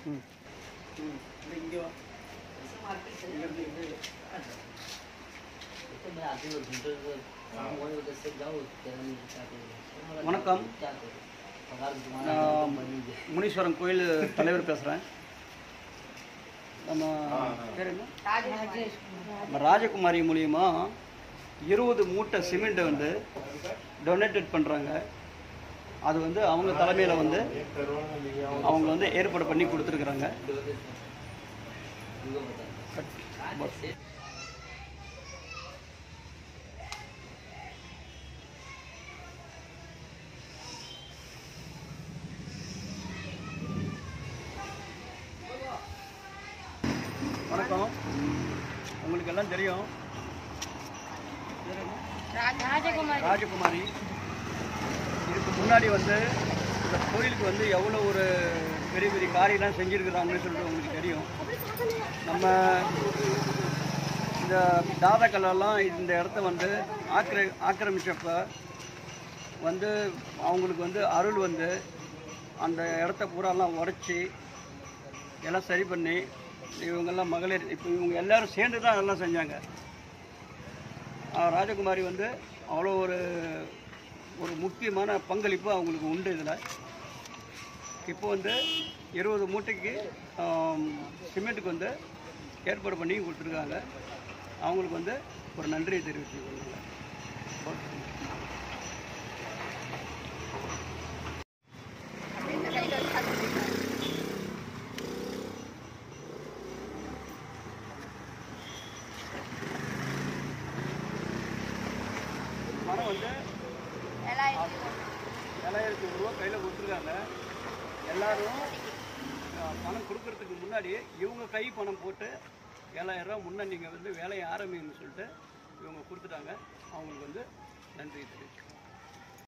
ம் ம் இங்கே வா இங்கேருந்து இங்கே வணக்கம் நான் முனீஸ்வரன் கோயில் தலைவர் பேசுகிறேன் நம்ம பேர் என்ன நம்ம ராஜகுமாரி மூலியமா இருபது மூட்டை சிமெண்ட்டை வந்து டொனேட்டட் பண்ணுறாங்க அது வந்து அவங்க தலைமையில் வந்து அவங்க வந்து ஏற்பாடு பண்ணி கொடுத்துருக்குறாங்க வணக்கம் உங்களுக்கு எல்லாம் தெரியும் பேர் என்ன? ராஜகுமாரி ராஜகுமாரி இதுக்கு முன்னாடி வந்து இந்த கோயிலுக்கு வந்து எவ்வளோ ஒரு பெரிய பெரிய காரியம்லாம் செஞ்சுருக்குறாங்கன்னு சொல்லிட்டு உங்களுக்கு தெரியும் நம்ம இந்த தாதாக்கள்லாம் இந்த இடத்த வந்து ஆக்கிர ஆக்கிரமிச்சப்ப வந்து அவங்களுக்கு வந்து அருள் வந்து அந்த இடத்த பூராலாம் உடச்சி எல்லாம் சரி பண்ணி இவங்கெல்லாம் மகளிர் இப்போ இவங்க எல்லாரும் சேர்ந்து தான் அதெல்லாம் செஞ்சாங்க ஆ, ராஜகுமாரி வந்து அவ்வளோ ஒரு ஒரு முக்கியமான பங்களிப்பு அவங்களுக்கு உண்டு இதில் இப்போ வந்து இருபது மூட்டைக்கு ஆம், சிமெண்ட்டுக்கு வந்து ஏற்பாடு பண்ணி கொடுத்துருக்காங்க அவங்களுக்கு வந்து ஒரு நன்றியை தெரிவிச்சுக்கோங்க பணம் வந்து ஏழாயிரத்தி ரூபா கையில் கொடுத்துருக்காங்க எல்லாரும் அஹ், பணம் கொடுக்கறதுக்கு முன்னாடி இவங்க கை பணம் போட்டு ஏழாயிரம் ரூபா முன்னே நீங்கள் வந்து வேலையை ஆரம்பிங்கன்னு சொல்லிட்டு இவங்க கொடுத்துட்டாங்க அவங்களுக்கு வந்து நன்றி தெரிவிக்கிறேன்